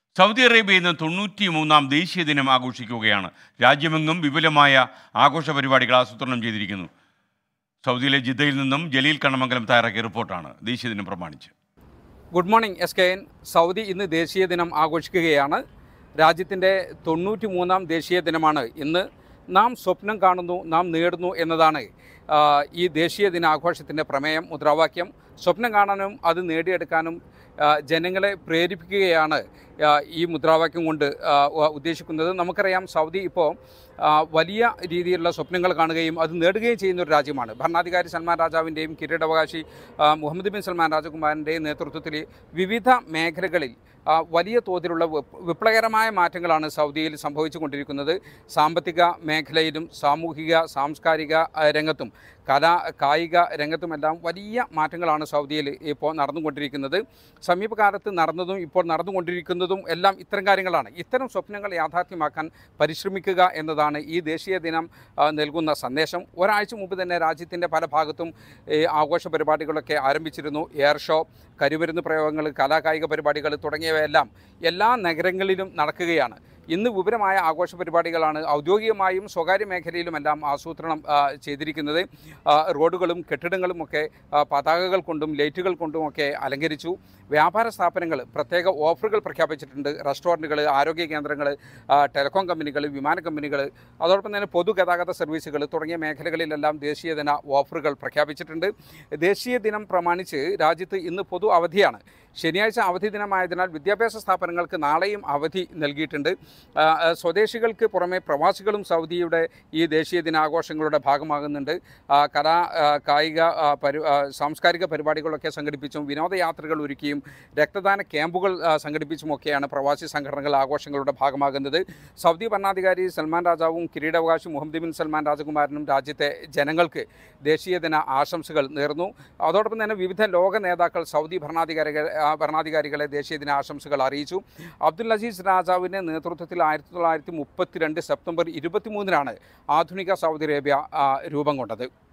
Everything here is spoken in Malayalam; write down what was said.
സൗദി അറേബ്യ ഇന്ന് തൊണ്ണൂറ്റി മൂന്നാം ദേശീയ ദിനം ആഘോഷിക്കുകയാണ് രാജ്യമെങ്ങും വിപുലമായ ആഘോഷ പരിപാടികൾ ആസൂത്രണം ചെയ്തിരിക്കുന്നു സൗദിയിലെ ജിദ്ദയിൽ നിന്നും ജലീൽ കണ്ണമംഗലം തയ്യാറാക്കിയ റിപ്പോർട്ടാണ് ദേശീയ ദിനം പ്രമാണിച്ച് good morning S K N Saudi ഇന്ന് ദേശീയ ദിനം ആഘോഷിക്കുകയാണ് രാജ്യത്തിൻ്റെ തൊണ്ണൂറ്റി മൂന്നാം ദേശീയ ദിനമാണ് ഇന്ന് നാം സ്വപ്നം കാണുന്നു നാം നേടുന്നു എന്നതാണ് ആ, ഈ ദേശീയ ദിനാഘോഷത്തിൻ്റെ പ്രമേയം മുദ്രാവാക്യം സ്വപ്നം കാണാനും അത് നേടിയെടുക്കാനും ആ, ജനങ്ങളെ പ്രേരിപ്പിക്കുകയാണ് ആ, ഈ മുദ്രാവാക്യം കൊണ്ട് ആ, ഉ- ഉദ്ദേശിക്കുന്നത് നമുക്കറിയാം സൗദി ഇപ്പോൾ ആ, വലിയ രീതിയിലുള്ള സ്വപ്നങ്ങൾ കാണുകയും അത് നേടുകയും ചെയ്യുന്ന ഒരു രാജ്യമാണ് ഭരണാധികാരി സൽമാൻ രാജാവിൻ്റെയും കിരീടാവകാശി ആ, മുഹമ്മദ് ബിൻ സൽമാൻ രാജകുമാരൻ്റെയും നേതൃത്വത്തിൽ വിവിധ മേഖലകളിൽ ആ, വലിയ തോതിലുള്ള വിപ്- വിപ്ലവകരമായ മാറ്റങ്ങളാണ് സൗദിയിൽ സംഭവിച്ചുകൊണ്ടിരിക്കുന്നത് സാമ്പത്തിക മേഖലയിലും സാമൂഹിക സാംസ്കാരിക ആ, രംഗത്തും കലാ കായിക രംഗത്തുമെല്ലാം വലിയ മാറ്റങ്ങളാണ് സൗദിയിൽ ഇപ്പോൾ നടന്നുകൊണ്ടിരിക്കുന്നത് സമീപകാലത്ത് നടന്നതും ഇപ്പോൾ നടന്നുകൊണ്ടിരിക്കുന്നതും എല്ലാം ഇത്തരം കാര്യങ്ങളാണ് ഇത്തരം സ്വപ്നങ്ങൾ യാഥാർത്ഥ്യമാക്കാൻ പരിശ്രമിക്കുക എന്നതാണ് ഈ ദേശീയ ദിനം ആ, നൽകുന്ന സന്ദേശം ഒരാഴ്ച മുമ്പ് തന്നെ രാജ്യത്തിൻ്റെ പല ഭാഗത്തും ഈ ആഘോഷ പരിപാടികളൊക്കെ ആരംഭിച്ചിരുന്നു എയർ ഷോ കരുമരുന്ന് പ്രയോഗങ്ങൾ കലാകായിക പരിപാടികൾ തുടങ്ങിയവയെല്ലാം എല്ലാ നഗരങ്ങളിലും നടക്കുകയാണ് ഇന്ന് വിപുലമായ ആഘോഷ പരിപാടികളാണ് ഔദ്യോഗികമായും സ്വകാര്യ മേഖലയിലുമെല്ലാം ആസൂത്രണം ആ, ചെയ്തിരിക്കുന്നത് ആ, റോഡുകളും കെട്ടിടങ്ങളുമൊക്കെ ആ, പതാകകൾ കൊണ്ടും ലൈറ്റുകൾ കൊണ്ടുമൊക്കെ അലങ്കരിച്ചു വ്യാപാര സ്ഥാപനങ്ങൾ പ്രത്യേക ഓഫറുകൾ പ്രഖ്യാപിച്ചിട്ടുണ്ട് റെസ്റ്റോറൻറ്റുകൾ ആരോഗ്യ കേന്ദ്രങ്ങൾ ആ, ടെലികോം കമ്പനികൾ വിമാന കമ്പനികൾ അതോടൊപ്പം തന്നെ പൊതുഗതാഗത സർവീസുകൾ തുടങ്ങിയ മേഖലകളിലെല്ലാം ദേശീയ ദിന ഓഫറുകൾ പ്രഖ്യാപിച്ചിട്ടുണ്ട് ദേശീയ ദിനം പ്രമാണിച്ച് രാജ്യത്ത് ഇന്ന് പൊതു അവധിയാണ് ശനിയാഴ്ച അവധി ദിനമായതിനാൽ വിദ്യാഭ്യാസ സ്ഥാപനങ്ങൾക്ക് നാളെയും അവധി നൽകിയിട്ടുണ്ട് ആ, ആ, സ്വദേശികൾക്ക് പുറമെ പ്രവാസികളും സൗദിയുടെ ഈ ദേശീയ ദിനാഘോഷങ്ങളുടെ ഭാഗമാകുന്നുണ്ട് ആ, കലാ ആ, കായിക ആ, പരി ആ, സാംസ്കാരിക പരിപാടികളൊക്കെ സംഘടിപ്പിച്ചും വിനോദയാത്രകൾ ഒരുക്കിയും രക്തദാന ക്യാമ്പുകൾ ആ, സംഘടിപ്പിച്ചുമൊക്കെയാണ് പ്രവാസി സംഘടനകൾ ആഘോഷങ്ങളുടെ ഭാഗമാകുന്നത് സൗദി ഭരണാധികാരി സൽമാൻ രാജാവും കിരീടാവകാശി മുഹമ്മദ് ബിൻ സൽമാൻ രാജകുമാരനും രാജ്യത്തെ ജനങ്ങൾക്ക് ദേശീയ ദിന ആശംസകൾ നേർന്നു അതോടൊപ്പം തന്നെ വിവിധ ലോക നേതാക്കൾ സൗദി ഭരണാധികാരികൾ ആ, ഭരണാധികാരികളെ ദേശീയ ദിന ആശംസകൾ അറിയിച്ചു അബ്ദുൽ അസീസ് രാജാവിൻ്റെ നേതൃത്വത്തിൽ ആയിരത്തി തൊള്ളായിരത്തി മുപ്പത്തിരണ്ട് സെപ്റ്റംബർ ഇരുപത്തിമൂന്നിനാണ് ആധുനിക സൗദി അറേബ്യ ആ, രൂപം കൊണ്ടത്